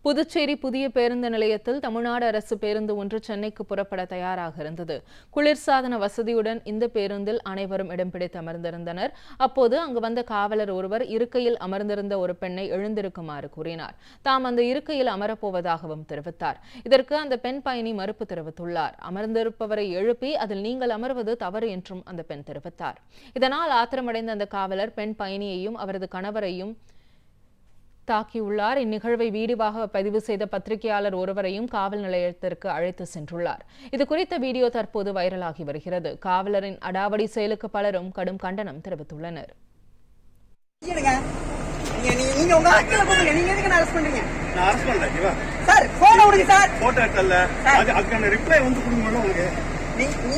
புதுச்சேரி புதிய பேருந்து நிலையத்தில் தமிழ்நாடு அரசு பேருந்து ஒன்று சென்னைக்கு புறப்பட தயாராக இருந்தது குளிர்சாதன வசதியுடன் இந்த பேருந்தில் அனைவரும் இடம் பிடித்து அமர்ந்திருந்தனர் அப்போது அங்கு வந்த காவலர் ஒருவர் இருக்கையில் அமர்ந்திருந்த ஒரு பெண்ணை எழுந்திருக்குமாறு கூறினார் தாம் அந்த இருக்கையில் அமரப்போவதாகவும் தெரிவித்தார் இதற்கு அந்த பெண் பயணி மறுப்பு தெரிவித்துள்ளார் அமர்ந்திருப்பவரை எழுப்பி அதில் நீங்கள் அமர்வது தவறு என்றும் அந்த பெண் தெரிவித்தார் இதனால் ஆத்திரமடைந்த அந்த காவலர் பெண் பயணியையும் அவரது கணவரையும் தாக்கியுள்ளார் இந்நிகழ்வை வீடியோவாக பதிவு செய்த பத்திரிகையாளர் ஒருவரையும் காவல் நிலையத்திற்கு அழைத்து சென்றுள்ளார் இது குறித்த வீடியோ தற்போது வைரலாகி வருகிறது காவலரின் அடாவடி செயலுக்கு பலரும் கடும் கண்டனம் தெரிவித்துள்ளனர் இருங்க. நீங்க நீங்க- நீங்க உங்க ஆட்களை கூப்பிடுங்க நீங்க எதுக்கு அரெஸ்ட் பண்றீங்க நான் அரசு பண்ணல இவா சார் போன விடுங்க சார் போட்டோ எடுத்தல அது அதுக்கான ரிப்ளை வந்து கொடுக்கணும் உங்களுக்கு நீ நீ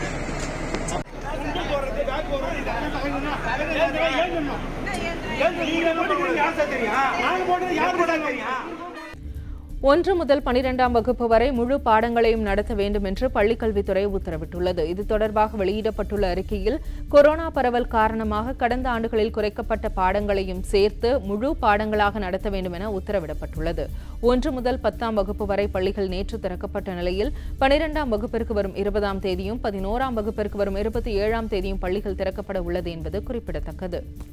ஒன்று முதல் பனிரெண்டாம் வகுப்பு வரை முழு பாடங்களையும் நடத்த வேண்டும் என்று பள்ளிக்கல்வித்துறை உத்தரவிட்டுள்ளது இது தொடர்பாக வெளியிடப்பட்டுள்ள அறிக்கையில் கொரோனா பரவல் காரணமாக கடந்த ஆண்டுகளில் குறைக்கப்பட்ட பாடங்களையும் சேர்த்து முழு பாடங்களாக நடத்த வேண்டும் என உத்தரவிடப்பட்டுள்ளது ஒன்று முதல் பத்தாம் வகுப்பு வரை பள்ளிகள் நேற்று திறக்கப்பட்ட நிலையில் பனிரெண்டாம் வகுப்பிற்கு வரும் இருபதாம் தேதியும் பதினோராம் வகுப்பிற்கு வரும் இருபத்தி ஏழாம் தேதியும் பள்ளிகள் திறக்கப்பட உள்ளது என்பது குறிப்பிடத்தக்கது